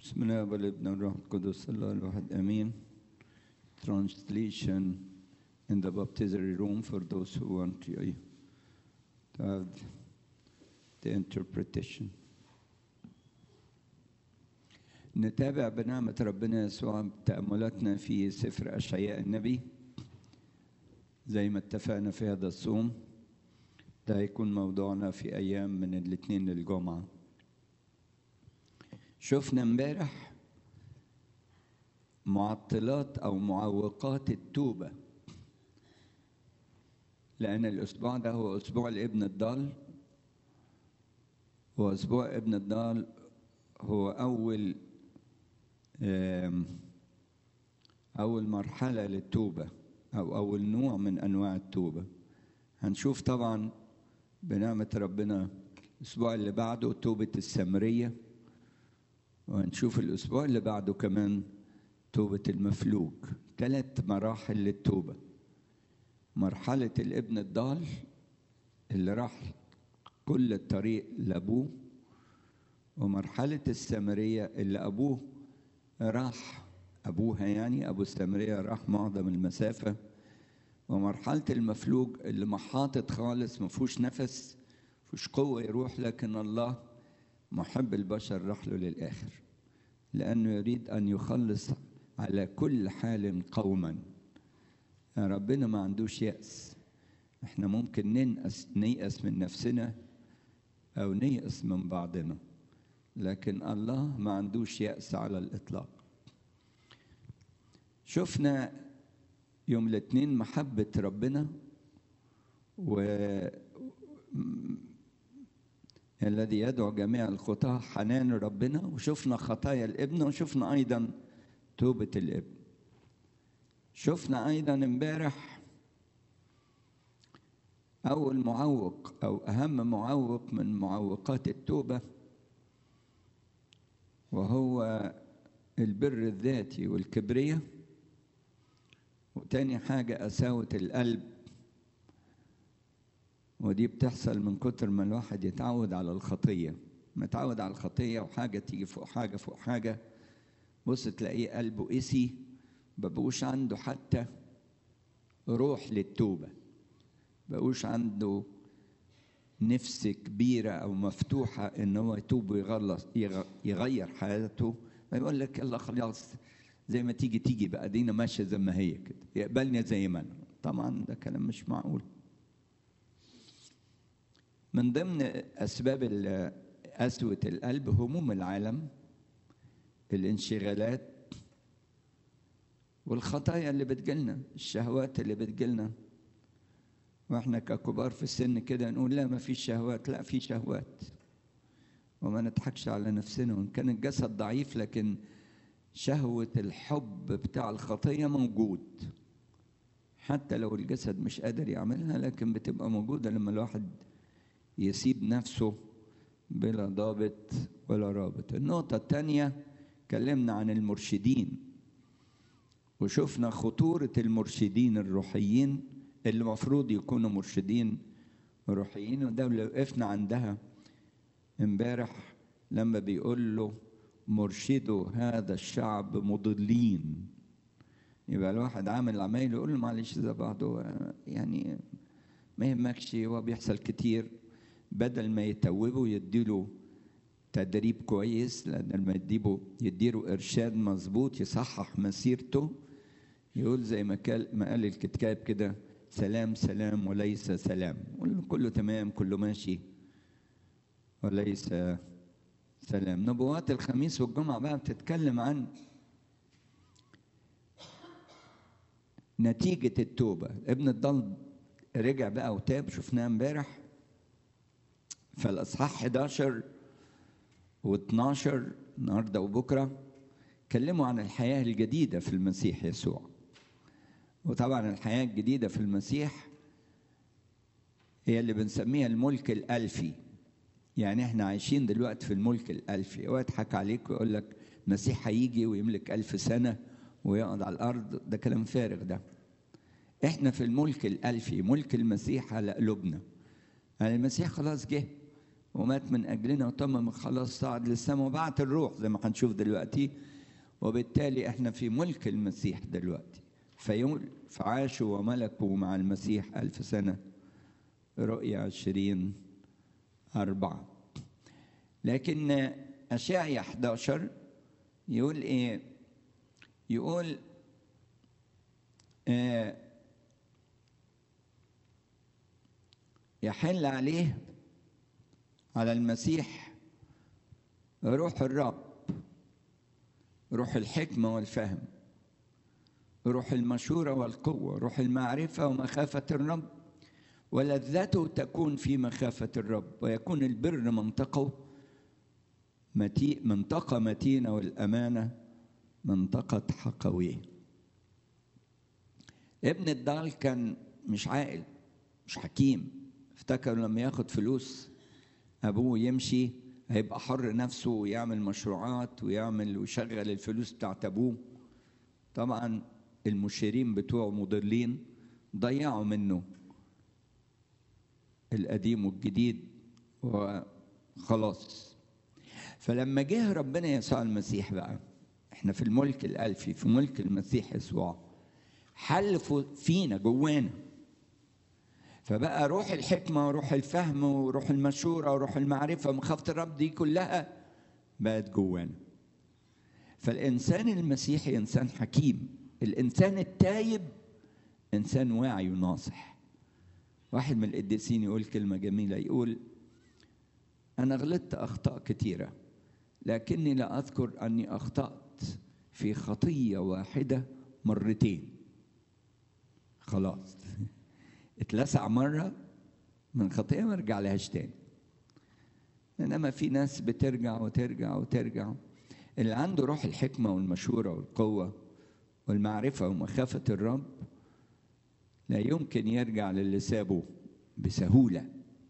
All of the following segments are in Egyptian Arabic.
بسم الله والابن والروح القدس الله الواحد امين translation in the baptistry room for those who want to, to have the interpretation نتابع بنعمة ربنا يسوع تأملاتنا في سفر أشعياء النبي زي ما اتفقنا في هذا الصوم ده هيكون موضوعنا في أيام من الاثنين للجمعة شفنا امبارح معطلات أو معوقات التوبة لأن الأسبوع ده هو أسبوع الابن الضال وأسبوع ابن الضال هو أول أول مرحلة للتوبة أو أول نوع من أنواع التوبة هنشوف طبعا بنعمة ربنا الأسبوع اللي بعده توبة السامرية وهنشوف الأسبوع اللي بعده كمان توبة المفلوج ثلاث مراحل للتوبة مرحلة الابن الضال اللي راح كل الطريق لأبوه ومرحلة السامرية اللي أبوه راح أبوها يعني أبو السامرية راح معظم المسافة ومرحلة المفلوج اللي محاطط خالص مفهوش نفس مفهوش قوة يروح لكن الله محب البشر راح له للآخر لأنه يريد أن يخلص على كل حال قوما ربنا ما عندوش يأس احنا ممكن ننقص نيأس من نفسنا أو نيأس من بعضنا لكن الله ما عندوش يأس على الإطلاق شفنا يوم الاثنين محبة ربنا و الذي يدعو جميع الخطاة حنان ربنا وشفنا خطايا الابن وشفنا أيضا توبة الابن شفنا أيضا امبارح أول معوق أو أهم معوق من معوقات التوبة وهو البر الذاتي والكبرية وتاني حاجة قساوة القلب ودي بتحصل من كتر ما الواحد يتعود على الخطية متعود على الخطية وحاجة تيجي فوق حاجة فوق حاجة بص تلاقيه قلبه قسي مبقوش عنده حتى روح للتوبة مبقوش عنده نفس كبيرة أو مفتوحة إن هو يتوب ويغلص يغير حياته يقول لك يلا خلاص زي ما تيجي تيجي بقى دينا ماشية زي ما هي كده يقبلني زي ما أنا طبعا ده كلام مش معقول من ضمن أسباب قسوة القلب هموم العالم الانشغالات والخطايا اللي بتجيلنا الشهوات اللي بتجيلنا واحنا ككبار في السن كده نقول لا ما فيش شهوات لا في شهوات وما نضحكش على نفسنا وان كان الجسد ضعيف لكن شهوة الحب بتاع الخطية موجود حتى لو الجسد مش قادر يعملها لكن بتبقى موجودة لما الواحد يسيب نفسه بلا ضابط ولا رابط النقطة الثانية اتكلمنا عن المرشدين وشفنا خطورة المرشدين الروحيين اللي المفروض يكونوا مرشدين روحيين وده اللي وقفنا عندها امبارح لما بيقول له مرشدوا هذا الشعب مضلين يبقى الواحد عامل عمايل يقول له معلش زي بعضه يعني ما يهمكش هو بيحصل كتير بدل ما يتوبوا يديله تدريب كويس لان لما يديله يديله ارشاد مظبوط يصحح مسيرته يقول زي ما قال ما قال الكتاب كده سلام سلام وليس سلام كله تمام كله ماشي وليس سلام نبوات الخميس والجمعة بقى بتتكلم عن نتيجة التوبة ابن الضل رجع بقى وتاب شفناه امبارح فالأصحاح 11 و12 النهارده وبكره اتكلموا عن الحياة الجديدة في المسيح يسوع وطبعا الحياة الجديدة في المسيح هي اللي بنسميها الملك الألفي يعني احنا عايشين دلوقتي في الملك الألفي هو يضحك عليك ويقول لك المسيح هيجي ويملك ألف سنة ويقعد على الأرض ده كلام فارغ ده احنا في الملك الألفي ملك المسيح على قلوبنا يعني المسيح خلاص جه ومات من اجلنا وتمم خلاص صعد للسماء وبعت الروح زي ما هنشوف دلوقتي وبالتالي احنا في ملك المسيح دلوقتي فيقول فعاشوا وملكوا مع المسيح ألف سنة رؤيا عشرين أربعة لكن أشعيا 11 يقول إيه يقول آه يحل عليه على المسيح روح الرب روح الحكمة والفهم روح المشورة والقوة روح المعرفة ومخافة الرب ولذته تكون في مخافة الرب ويكون البر منطقه متي منطقة متينة والأمانة منطقة حقوية ابن الضال كان مش عاقل مش حكيم افتكر لما ياخد فلوس أبوه يمشي هيبقى حر نفسه ويعمل مشروعات ويعمل ويشغل الفلوس بتاعت أبوه طبعا المشيرين بتوعه مضلين ضيعوا منه القديم والجديد وخلاص فلما جه ربنا يسوع المسيح بقى احنا في الملك الالفي في ملك المسيح يسوع حل فينا جوانا فبقى روح الحكمة وروح الفهم وروح المشورة وروح المعرفة ومخافة الرب دي كلها بقت جوانا فالإنسان المسيحي إنسان حكيم الإنسان التايب إنسان واعي وناصح واحد من القديسين يقول كلمة جميلة يقول أنا غلطت أخطاء كثيرة لكني لا أذكر أني أخطأت في خطية واحدة مرتين خلاص اتلسع مرة من خطية ما ارجع لهاش تاني إنما في ناس بترجع وترجع وترجع اللي عنده روح الحكمة والمشورة والقوة والمعرفة ومخافة الرب لا يمكن يرجع للي سابه بسهولة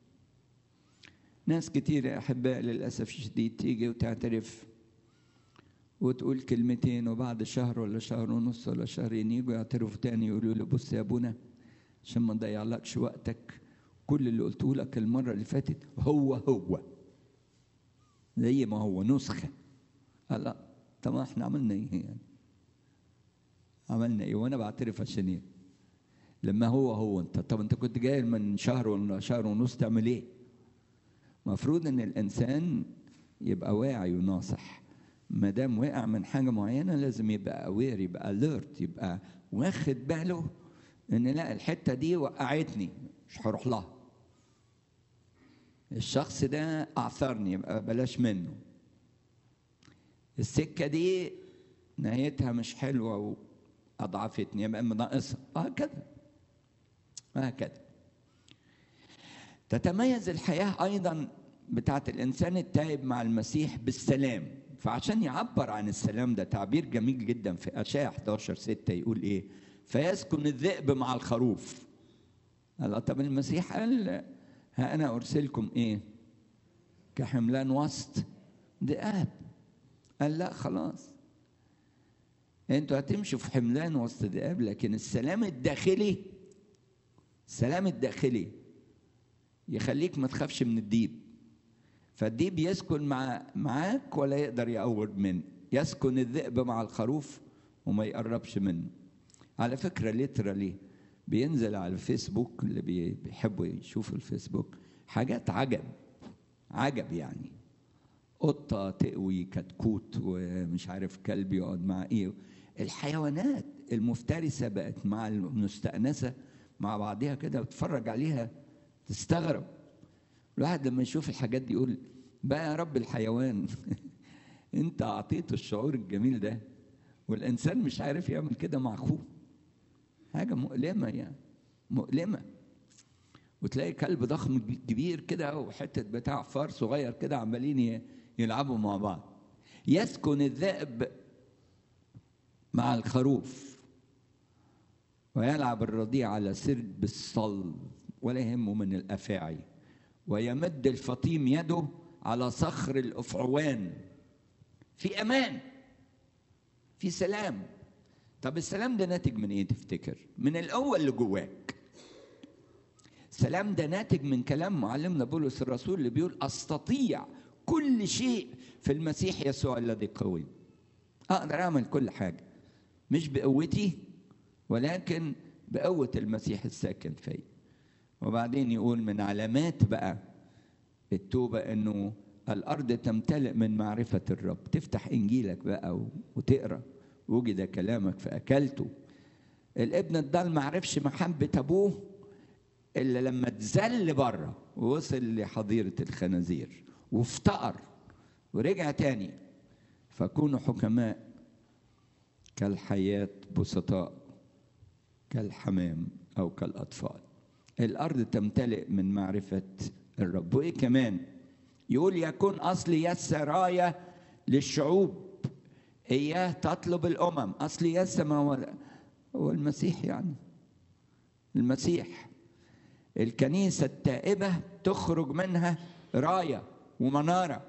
ناس كتير يا أحباء للأسف الشديد تيجي وتعترف وتقول كلمتين وبعد شهر ولا شهر ونص ولا شهرين يجوا يعترفوا تاني يقولوا له بص يا أبونا عشان ما نضيعلكش وقتك كل اللي قلته لك المرة اللي فاتت هو هو زي ما هو نسخة قال لا طب احنا عملنا ايه يعني عملنا ايه وانا بعترف عشان ايه لما هو هو انت طب انت كنت جاي من شهر ولا شهر ونص تعمل ايه المفروض ان الانسان يبقى واعي وناصح ما دام وقع من حاجه معينه لازم يبقى اوير يبقى اليرت يبقى واخد باله ان لا الحته دي وقعتني مش هروح لها الشخص ده اعثرني يبقى بلاش منه السكه دي نهايتها مش حلوه واضعفتني يبقى ناقصها وهكذا وهكذا تتميز الحياه ايضا بتاعت الانسان التائب مع المسيح بالسلام فعشان يعبر عن السلام ده تعبير جميل جدا في اشعياء 11 6 يقول ايه فيسكن الذئب مع الخروف قال طب المسيح قال ها انا ارسلكم ايه كحملان وسط ذئاب قال لا خلاص انتوا هتمشوا في حملان وسط ذئاب لكن السلام الداخلي السلام الداخلي يخليك ما تخافش من الديب فالديب يسكن مع معاك ولا يقدر يقرب منه يسكن الذئب مع الخروف وما يقربش منه على فكرة ليترالي بينزل على الفيسبوك اللي بيحبوا يشوفوا الفيسبوك حاجات عجب عجب يعني قطة تقوي كتكوت ومش عارف كلب يقعد مع ايه الحيوانات المفترسة بقت مع المستأنسة مع بعضها كده وتتفرج عليها تستغرب الواحد لما يشوف الحاجات دي يقول بقى يا رب الحيوان انت اعطيته الشعور الجميل ده والانسان مش عارف يعمل كده مع اخوه حاجه مؤلمه يعني مؤلمه وتلاقي كلب ضخم كبير كده وحته بتاع فار صغير كده عمالين يلعبوا مع بعض يسكن الذئب مع الخروف ويلعب الرضيع على سرب الصلب ولا يهمه من الافاعي ويمد الفطيم يده على صخر الافعوان في امان في سلام طب السلام ده ناتج من ايه تفتكر من القوه اللي جواك السلام ده ناتج من كلام معلمنا بولس الرسول اللي بيقول استطيع كل شيء في المسيح يسوع الذي قوي اقدر اعمل كل حاجه مش بقوتي ولكن بقوه المسيح الساكن فيا وبعدين يقول من علامات بقى التوبه انه الارض تمتلئ من معرفه الرب تفتح انجيلك بقى وتقرا وجد كلامك فاكلته الابن الضال ما عرفش محبه ابوه الا لما اتذل بره ووصل لحظيره الخنازير وافتقر ورجع تاني فكونوا حكماء كالحياة بسطاء كالحمام أو كالأطفال الأرض تمتلئ من معرفة الرب وإيه كمان يقول يكون أصل يس راية للشعوب إياه تطلب الأمم أصل يس ما هو هو المسيح يعني المسيح الكنيسة التائبة تخرج منها راية ومنارة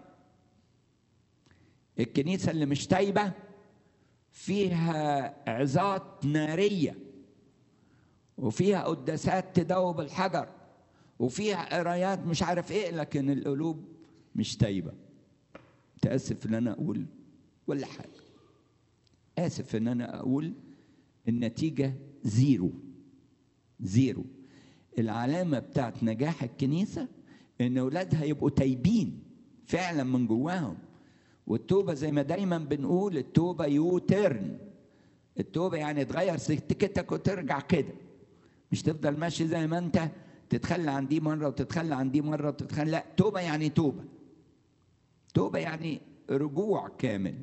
الكنيسة اللي مش تايبة فيها عظات نارية وفيها قداسات تدوب الحجر وفيها قرايات مش عارف ايه لكن القلوب مش تايبة تأسف ان انا اقول ولا حاجة آسف ان انا اقول النتيجة زيرو زيرو العلامة بتاعت نجاح الكنيسة ان اولادها يبقوا تايبين فعلا من جواهم والتوبة زي ما دايما بنقول التوبة يو تيرن التوبة يعني تغير سكتك وترجع كده مش تفضل ماشي زي ما انت تتخلى عن دي مرة وتتخلى عن دي مرة وتتخلى لا توبة يعني توبة توبة يعني رجوع كامل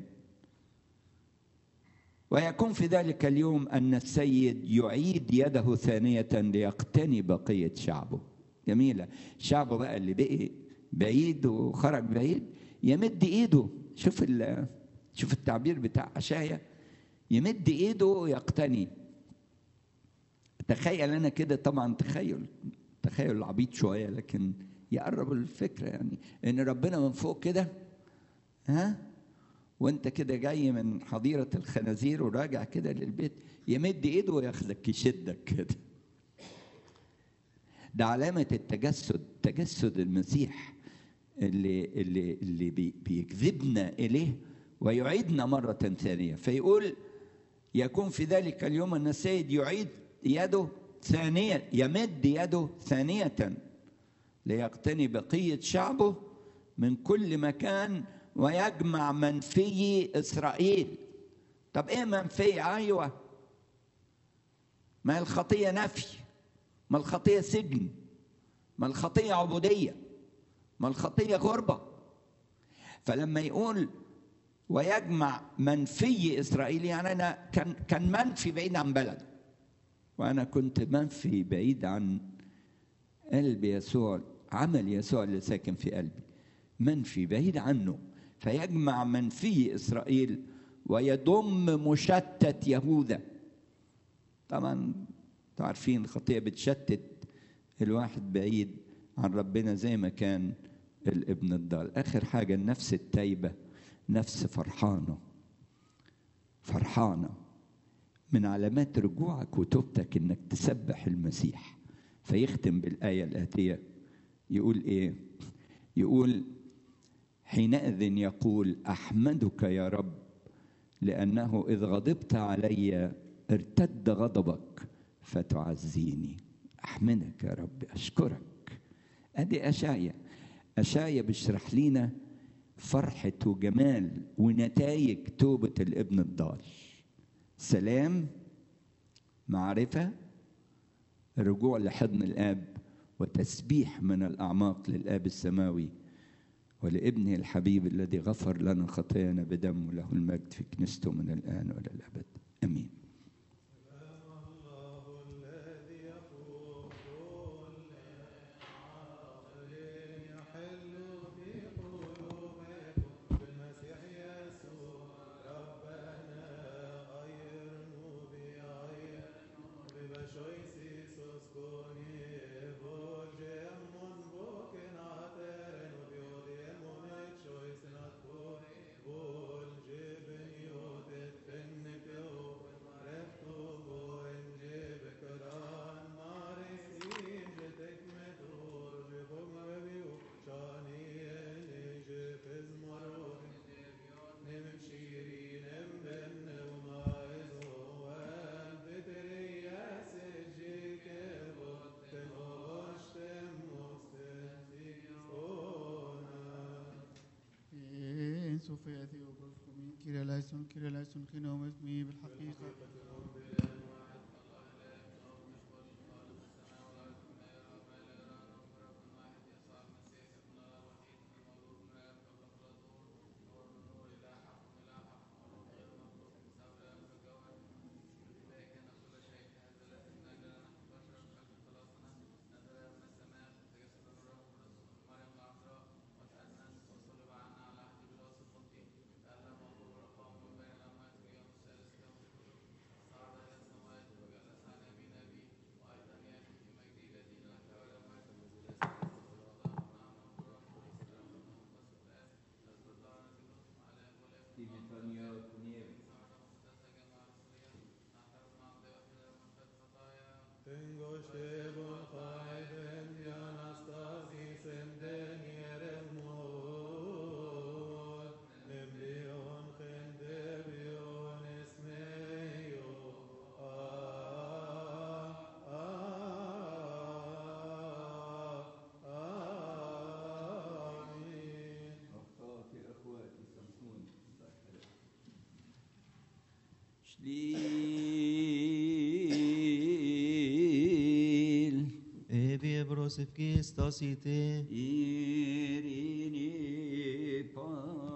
ويكون في ذلك اليوم أن السيد يعيد يده ثانية ليقتني بقية شعبه جميلة شعبه بقى اللي بقي بعيد وخرج بعيد يمد ايده شوف شوف التعبير بتاع عشايا يمد ايده ويقتني تخيل انا كده طبعا تخيل تخيل عبيط شويه لكن يقرب الفكره يعني ان ربنا من فوق كده ها وانت كده جاي من حظيره الخنازير وراجع كده للبيت يمد ايده وياخدك يشدك كده ده علامه التجسد تجسد المسيح اللي اللي اللي بي بيجذبنا اليه ويعيدنا مره ثانيه فيقول يكون في ذلك اليوم ان السيد يعيد يده ثانيه يمد يده ثانيه ليقتني بقيه شعبه من كل مكان ويجمع منفي اسرائيل طب ايه منفي ايوه ما الخطيه نفي ما الخطيه سجن ما الخطيه عبوديه ما الخطيه غربه فلما يقول ويجمع منفي اسرائيل يعني انا كان كان منفي بعيد عن بلده وانا كنت منفي بعيد عن قلب يسوع عمل يسوع اللي ساكن في قلبي منفي بعيد عنه فيجمع منفي اسرائيل ويضم مشتت يهوذا طبعا عارفين الخطيه بتشتت الواحد بعيد عن ربنا زي ما كان الابن الضال اخر حاجه النفس التايبه نفس فرحانه فرحانه من علامات رجوعك وتوبتك انك تسبح المسيح فيختم بالايه الاتيه يقول ايه يقول حينئذ يقول احمدك يا رب لانه اذ غضبت علي ارتد غضبك فتعزيني احمدك يا رب اشكرك ادي اشعيا اشعيا بيشرح لنا فرحه وجمال ونتائج توبه الابن الضال سلام معرفه الرجوع لحضن الاب وتسبيح من الاعماق للاب السماوي ولابنه الحبيب الذي غفر لنا خطايانا بدمه له المجد في كنيسته من الان والى الابد امين صوفيا ثيوبوسكومين كيريا لايسون كيريا لايسون خينهم اسمي بالحقيقة Tengo shebon chayden yanastasis em denierem mod Emlion chen debion esmeyo Amin أخطأت أخواتي سامحوني الله يخليك. شليل Ebi brosif kistasite, إيريني